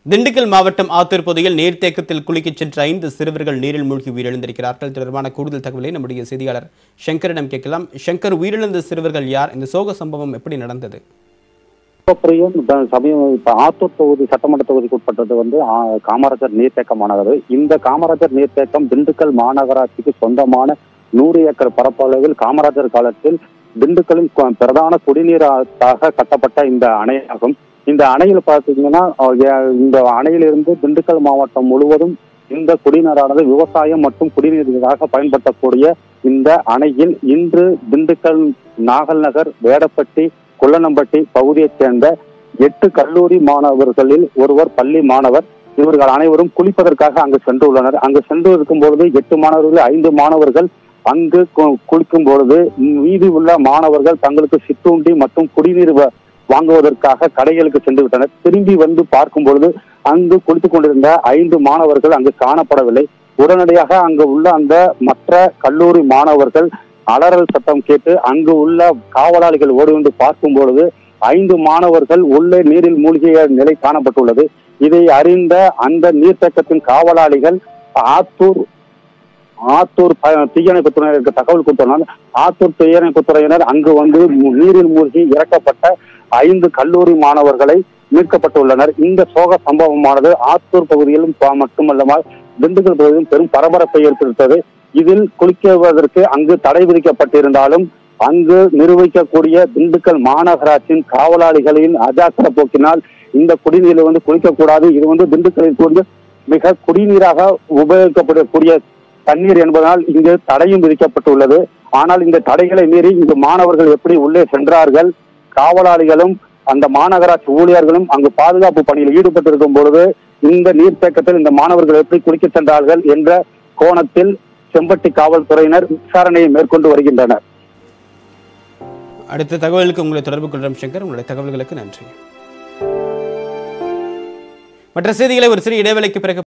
திண்டுக்கல் மாவட்டம் ஆத்தூர் பகுதியில் நீர்த்தேக்கத்தில் குளிக்கச் சென்ற ஐந்து சிறுவர்கள் நீரில் மூழ்கி உயிரிழந்திருக்கிறார்கள் தொடர்பான கூடுதல் தகவலை நம்முடைய செய்தியாளர் சங்கரிடம் கேட்கலாம் சங்கர் உயிரிழந்த சிறுவர்கள் யார் இந்த சோக சம்பவம் எப்படி நடந்தது பிரியம் சமயம் இப்ப ஆத்தூர் தொகுதி சட்டமன்ற தொகுதிக்கு உட்பட்டது வந்து ஆ, காமராஜர் நீர்த்தேக்க மாநகர் இந்த காமராஜர் நீர்த்தேக்கம் திண்டுக்கல் மாநகராட்சிக்கு சொந்தமான நூறு ஏக்கர் பரப்பளவில் காமராஜர் காலத்தில் திண்டுக்கலின் கு- பிரதான குடிநீராக கட்டப்பட்ட இந்த அணையாகும் இந்த அணையில் பார்த்தீங்கன்னா அஹ், ஏ- இந்த அணையிலிருந்து திண்டுக்கல் மாவட்டம் முழுவதும் இந்த குடிநீரானது விவசாயம் மற்றும் குடிநீராக பயன்படுத்தக்கூடிய இந்த அணையில் இன்று திண்டுக்கல் நாகல் நகர் வேடப்பட்டி குள்ளனம்பட்டி பகுதியைச் சேர்ந்த எட்டு கல்லூரி மாணவர்களில் ஒருவர் பள்ளி மாணவர் இவர்கள் அனைவரும் குளிப்பதற்காக அங்கு சென்றுள்ளனர் அங்கு சென்று இருக்கும் பொழுது எட்டு மாணவர்கள் ஐந்து மாணவர்கள் அங்கு கு- குளிக்கும் பொழுது மீதி உள்ள மாணவர்கள் தங்களுக்கு சிற்றுண்டி மற்றும் குடிநீர் வ- வாங்குவதற்காக கடைகளுக்கு சென்று விட்டனர் திரும்பி வந்து பார்க்கும் பொழுது அங்கு குளித்துக் கொண்டிருந்த ஐந்து மாணவர்கள் அங்கு காணப்படவில்லை உடனடியாக அங்கு உள்ள அந்த மற்ற கல்லூரி மாணவர்கள் அலறல் சத்தம் கேட்டு அங்கு உள்ள காவலாளிகள் ஓடி வந்து பார்க்கும் பொழுது ஐந்து மாணவர்கள் உள்ளே நீரில் மூழ்கிய நிலை காணப்பட்டுள்ளது இதை அறிந்த அந்த நீர்த்தேக்கத்தின் காவலாளிகள் ஆத்தூர் ஆத்தூர் ப- தீயணைப்பு துறையினருக்கு தகவல் கொடுத்தனால் ஆத்தூர் தீயணைப்பு துறையினர் அங்கு வந்து மு- நீரில் மூழ்கி இறக்கப்பட்ட ஐந்து கல்லூரி மாணவர்களை மீட்கப்பட்டுள்ளனர் இந்த சோக சம்பவமானது ஆத்தூர் பகுதியிலும் ப- மட்டுமல்லாமல் திண்டுக்கல் பகுதியிலும் பெரும் பரபரப்பை ஏற்படுத்தது இதில் குளிக்குவதற்கு அங்கு தடை விதிக்கப்பட்டிருந்தாலும் அங்கு நிர்வகிக்கக்கூடிய திண்டுக்கல் மாநகராட்சியின் காவலாளிகளின் அஜாக்கிர போக்கினால் இந்த குடிநீரில் வந்து குளிக்கக்கூடாது இது வந்து திண்டுக்கலில் வந்து மிக குடிநீராக உபயோகிக்கப்படக்கூடிய தண்ணீர் என்பதனால் இங்கு தடையும் விதிக்கப்பட்டுள்ளது ஆனால் இந்த தடைகளை மீறி இங்கு மாணவர்கள் எப்படி உள்ளே சென்றார்கள் காவலாளிகளும் அந்த மாநகராட்சி ஊழியர்களும் அங்கு பாதுகாப்பு பணியில் ஈடுபட்டிருக்கும் பொழுது இந்த நீர்த்தேக்கத்தில் இந்த மாணவர்கள் எப்படி குளிக்கச் சென்றார்கள் என்ற கோணத்தில் செம்பட்டி காவல்துறையினர் விசாரணையை மேற்கொண்டு வருகின்றனர் அடுத்த தகவலுக்கு உங்களை தொடர்பு கொள்கிறோம் சங்கர் உங்களுடைய தகவல்களுக்கு நன்றி மற்ற செய்திகளை ஒரு சிறிய இடைவேளைக்கு பிறகு